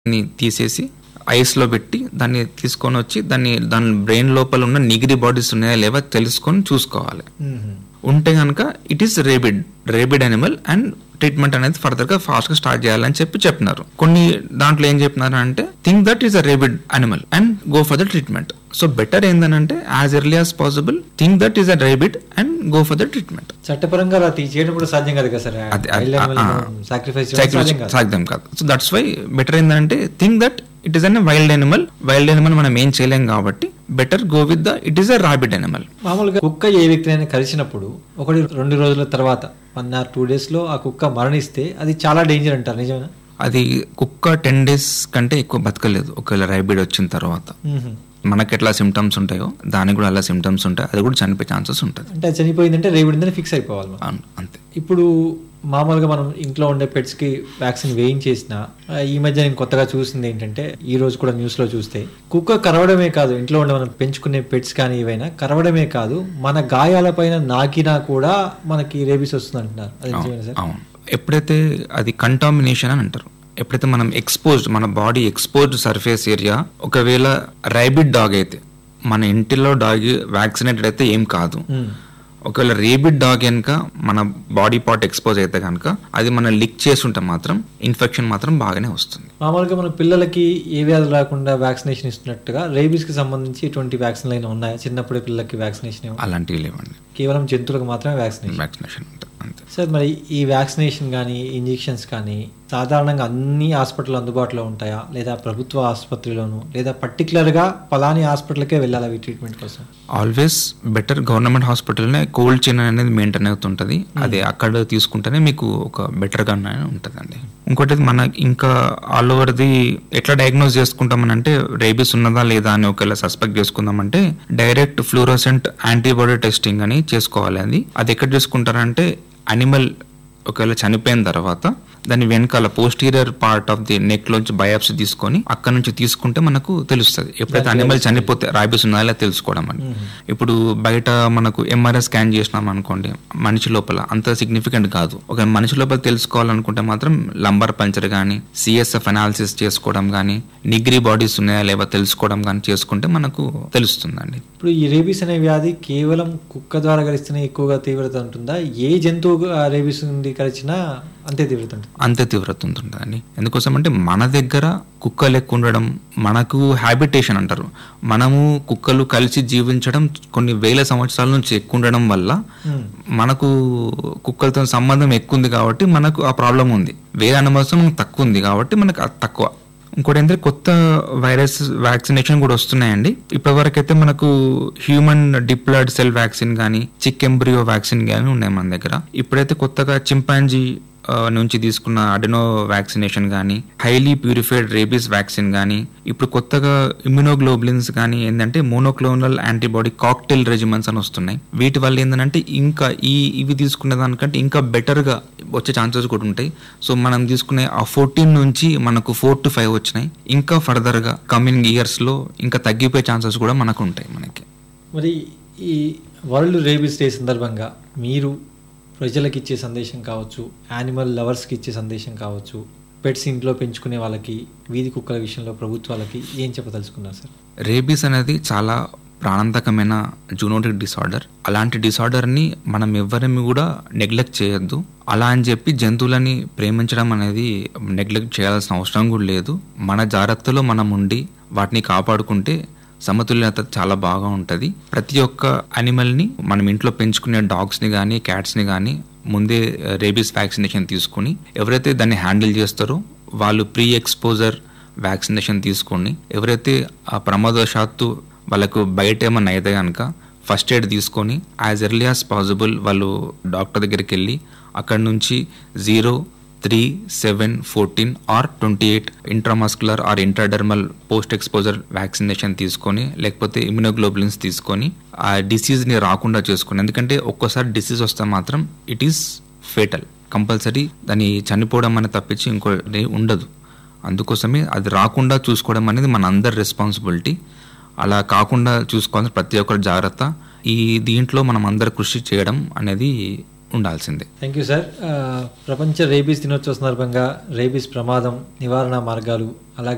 ని తీసేసి ఐస్లో పెట్టి దాన్ని తీసుకొని వచ్చి దాన్ని దాని బ్రెయిన్ లోపల ఉన్న నిగిరి బాడీస్ ఉన్నాయా లేవా తెలుసుకొని చూసుకోవాలి ఉంటే కనుక it is rabid rabid animal and treatment అనేది ఫర్దర్ గా ఫాస్ట్ గా స్టార్ట్ చేయాలని చెప్పి చెప్పినారు కొన్ని దాంట్లో ఏం చెప్పినారు అంటే think that is a rabid animal and go for the treatment so better ఏంటంటే as early as possible think that is a rabid and go for the treatment చట్టపరంగా అలా తీ- చేయడం కూడా సాధ్యం కాదు కదా సార్ అది- అది- ఆ, సాక్రిఫైస్ సాధ్యం సాధ్యం కాదు సో దట్స్ వై బెటర్ ఏంటంటే think that it is an wild animal wild animal మనం ఏం చేయలేం కాబట్టి better go with the it is a rabid animal మామూలుగా కుక్క ఏ వ్యక్తినైనా కలిసినప్పుడు ఒకటి రెండు రోజుల తర్వాత వన్ ఆర్ టూ డేస్ లో ఆ కుక్క మరణిస్తే అది చాలా డేంజర్ అంటారు నిజమేనా అది కుక్క టెన్ డేస్ కంటే ఎక్కువ బతకలేదు ఒకవేళ రైబిడ్ వచ్చిన తర్వాత మ్మ్. మనకి ఎట్లా సిమ్టమ్స్ ఉంటాయో దానికి కూడా అలా సిమ్టమ్స్ ఉంటాయి అది కూడా చనిపోయే ఛాన్సెస్ ఉంటుంది అంటే అది చనిపోయిందంటే రేవిడిందని ఫిక్స్ అయిపోవాలి మనం. అవును, అంతే ఇప్పుడు మామూలుగా మనం ఇంట్లో ఉండే పెట్స్ కి వ్యాక్సిన్ వేయించేసిన ఆ, ఈ మధ్య నేను కొత్తగా చూసింది ఏంటంటే ఈ రోజు కూడా న్యూస్ లో చూస్తే కుక్క కరవడమే కాదు ఇంట్లో ఉండే మనం పెంచుకునే పెట్స్ కానీ ఏవైనా కరవడమే కాదు మన గాయాలపైన నాకినా కూడా మనకి రేబీస్ వస్తుంది అంటున్నారు అది నిజమేనా సార్ అవును ఎప్పుడైతే అది కంటామినేషన్ అని అంటారు ఎప్పుడైతే మనం ఎక్స్పోజ్డ్ మన బాడీ ఎక్స్పోజ్డ్ సర్ఫేస్ ఏరియా ఒకవేళ రైబిడ్ డాగ్ అయితే మన ఇంటిలో డాగ్ వ్యాక్సినేటెడ్ అయితే ఏం కాదు మ్మ్. ఒకవేళ రేబిడ్ డాగ్ కనుక మన బాడీ పార్ట్ ఎక్స్పోజ్ అయితే కనుక అది మనం లిక్ చేసి ఉంటే మాత్రం ఇన్ఫెక్షన్ మాత్రం బాగానే వస్తుంది మామూలుగా మన పిల్లలకి ఏ వ్యాధులు రాకుండా వ్యాక్సినేషన్ ఇస్తున్నట్టుగా రేబీస్ కి సంబంధించి ఎటువంటి వ్యాక్సిన్లు అయినా ఉన్నాయా చిన్నప్పుడే పిల్లలకి వ్యాక్సినేషన్ ఏమో? అలాంటివి లేవండి కేవలం జంతువులకు మాత్రమే వ్యాక్సినేషన్ వ్యాక్సినేషన్ ఉంటుంది అంతే సార్ మరి ఈ వ్యాక్సినేషన్ కానీ ఇంజెక్షన్స్ కానీ సాధారణంగా అన్ని హాస్పిటల్ అందుబాటులో ఉంటాయా లేదా ప్రభుత్వ ఆసుపత్రిలోను లేదా పర్టికులర్గా పలాని హాస్పిటల్కే వెళ్ళాలి అవి ట్రీట్మెంట్ కోసం ఆల్వేస్ బెటర్ గవర్నమెంట్ హాస్పిటల్నే కోల్డ్ చైన్ అనేది మెయింటైన్ అవుతుంటుంది అది అక్కడ తీసుకుంటేనే మీకు ఒక బెటర్ గా ఉంటుందండి ఇంకోటి మన ఇంకా ఆల్ ఓవర్ది ఎట్లా డయాగ్నోస్ చేసుకుంటామనంటే రేబీస్ ఉన్నదా లేదా అని ఒకవేళ సస్పెక్ట్ చేసుకుందామంటే డైరెక్ట్ ఫ్లూరోసెంట్ యాంటీబాడీ టెస్టింగ్ అని చేసుకోవాలి అది అది ఎక్కడ చేసుకుంటారంటే అనిమల్ ఒకవేళ చనిపోయిన తర్వాత దాని వెనకాల posterior part of the neck లోంచి బయాప్సీ తీసుకొని అక్కడ నుంచి తీసుకుంటే మనకు తెలుస్తుంది ఎప్పుడైతే అనిమల్ చనిపోతే రాబీస్ ఉందా ఇలా తెలుసుకోవడం అని ఇప్పుడు బయట మనకు ఎంఆర్ఐ స్కాన్ చేసినాం అనుకోండి మనిషి లోపల అంత సిగ్నిఫికెంట్ కాదు ఒక మనిషి లోపల తెలుసుకోవాలనుకుంటే మాత్రం లంబర్ పంచర్ కానీ సిఎస్ఎఫ్ అనాలిసిస్ చేసుకోవడం కానీ నిగ్రీ బాడీస్ ఉన్నాయా లేవా తెలుసుకోవడం కానీ చేసుకుంటే మనకు తెలుస్తుందండి ఇప్పుడు ఈ రేబీస్ అనే వ్యాధి కేవలం కుక్క ద్వారా కలిస్తేనే ఎక్కువగా తీవ్రత ఉంటుందా ఏ జంతువు ఆ రేబీస్ నుండి కలిసినా అంతే తీవ్రత ఉంటుంది అంతే తీవ్రత ఉంటుందండి ఎందుకోసం అంటే మన దగ్గర కుక్కలు ఎక్కువ ఉండడం మనకు హ్యాబిటేషన్ అంటారు మనము కుక్కలు కలిసి జీవించడం కొన్ని వేల సంవత్సరాల నుంచి ఎక్కువ ఉండడం వల్ల మ్మ్. మనకు కుక్కలతో సంబంధం ఎక్కువ ఉంది కాబట్టి మనకు ఆ ప్రాబ్లం ఉంది వేరే అనుభవం మనకు తక్కువ ఉంది కాబట్టి మనకు అది తక్కువ ఇంకోటి ఏంటంటే కొత్త వైరస్ వ్యాక్సినేషన్ కూడా వస్తున్నాయండి ఇప్పటివరకు అయితే మనకు హ్యూమన్ డిప్లాయిడ్ సెల్ వ్యాక్సిన్ కానీ చిక్ ఎంబ్రియో వ్యాక్సిన్ కానీ ఉన్నాయి మన దగ్గర ఇప్పుడైతే కొత్తగా చింపాంజీ ఆ, నుంచి తీసుకున్న అడెనో వ్యాక్సినేషన్ కానీ హైలీ ప్యూరిఫైడ్ రేబీస్ వ్యాక్సిన్ కానీ ఇప్పుడు కొత్తగా ఇమ్యునోగ్లోబులిన్స్ కానీ ఏంటంటే మోనోక్లోనల్ యాంటీబాడీ కాక్టైల్ రెజిమెంట్స్ అని వస్తున్నాయి వీటి వల్ల ఏంటంటే ఇంకా ఈ ఇవి తీసుకునే దానికంటే ఇంకా బెటర్గా వచ్చే ఛాన్సెస్ కూడా ఉంటాయి సో మనం తీసుకునే ఆ ఫోర్టీన్ నుంచి మనకు ఫోర్ టు ఫైవ్ వచ్చినాయి ఇంకా ఫర్దర్గా కమింగ్ ఇయర్స్లో ఇంకా తగ్గిపోయే ఛాన్సెస్ కూడా మనకు ఉంటాయి మనకి మరి ఈ వరల్డ్ రేబీస్ డే సందర్భంగా మీరు ప్రజలకు ఇచ్చే సందేశం కావచ్చు యానిమల్ లవర్స్కి ఇచ్చే సందేశం కావచ్చు పెట్స్ ఇంట్లో పెంచుకునే వాళ్ళకి వీధి కుక్కల విషయంలో ప్రభుత్వాలకి ఏం చెప్పదలుచుకున్నారు సార్ రేబీస్ అనేది చాలా ప్రాణాంతకమైన జూనోటిక్ డిసార్డర్ అలాంటి డిసార్డర్ని మనం ఎవరిని కూడా నెగ్లెక్ట్ చేయొద్దు అలా అని చెప్పి జంతువులని ప్రేమించడం అనేది నెగ్లెక్ట్ చేయాల్సిన అవసరం కూడా లేదు మన జాగ్రత్తలో మనం ఉండి వాటిని కాపాడుకుంటే సమతుల్యత చాలా బాగా ఉంటుంది ప్రతి ఒక్క అనిమల్ని మనం ఇంట్లో పెంచుకునే డాగ్స్ని కానీ క్యాట్స్ని కానీ ముందే రేబీస్ వ్యాక్సినేషన్ తీసుకుని ఎవరైతే దాన్ని హ్యాండిల్ చేస్తారో వాళ్ళు ప్రీ ఎక్స్పోజర్ వ్యాక్సినేషన్ తీసుకొని ఎవరైతే ఆ ప్రమాదవశాత్తు వాళ్ళకు బయట ఏమన్నా అయితే కనుక ఫస్ట్ ఎయిడ్ తీసుకొని యాజ్ ఎర్లీ యాజ్ పాసిబుల్ వాళ్ళు డాక్టర్ దగ్గరికి వెళ్ళి అక్కడ నుంచి zero three seven fourteen or twenty eight intramuscular or intradermal post exposure vaccination తీసుకొని లేకపోతే ఇమ్యునోగ్లోబులిన్స్ తీసుకొని ఆ డిసీజ్ని రాకుండా చేసుకొని ఎందుకంటే ఒక్కోసారి డిసీజ్ వస్తే మాత్రం ఇట్ ఈస్ ఫేటల్ కంపల్సరీ దాన్ని చనిపోవడం అనేది తప్పించి ఇంకోటి ఉండదు అందుకోసమే అది రాకుండా చూసుకోవడం అనేది మన అందరి రెస్పాన్సిబిలిటీ అలా కాకుండా చూసుకోవాల్సిన ప్రతి ఒక్కరి జాగ్రత్త ఈ దీంట్లో మనం అందరు కృషి చేయడం అనేది ఉండాల్సిందే థ్యాంక్ యూ సార్ ఆ, ప్రపంచ రేబీస్ దినోత్సవ సందర్భంగా రేబీస్ ప్రమాదం నివారణ మార్గాలు అలాగే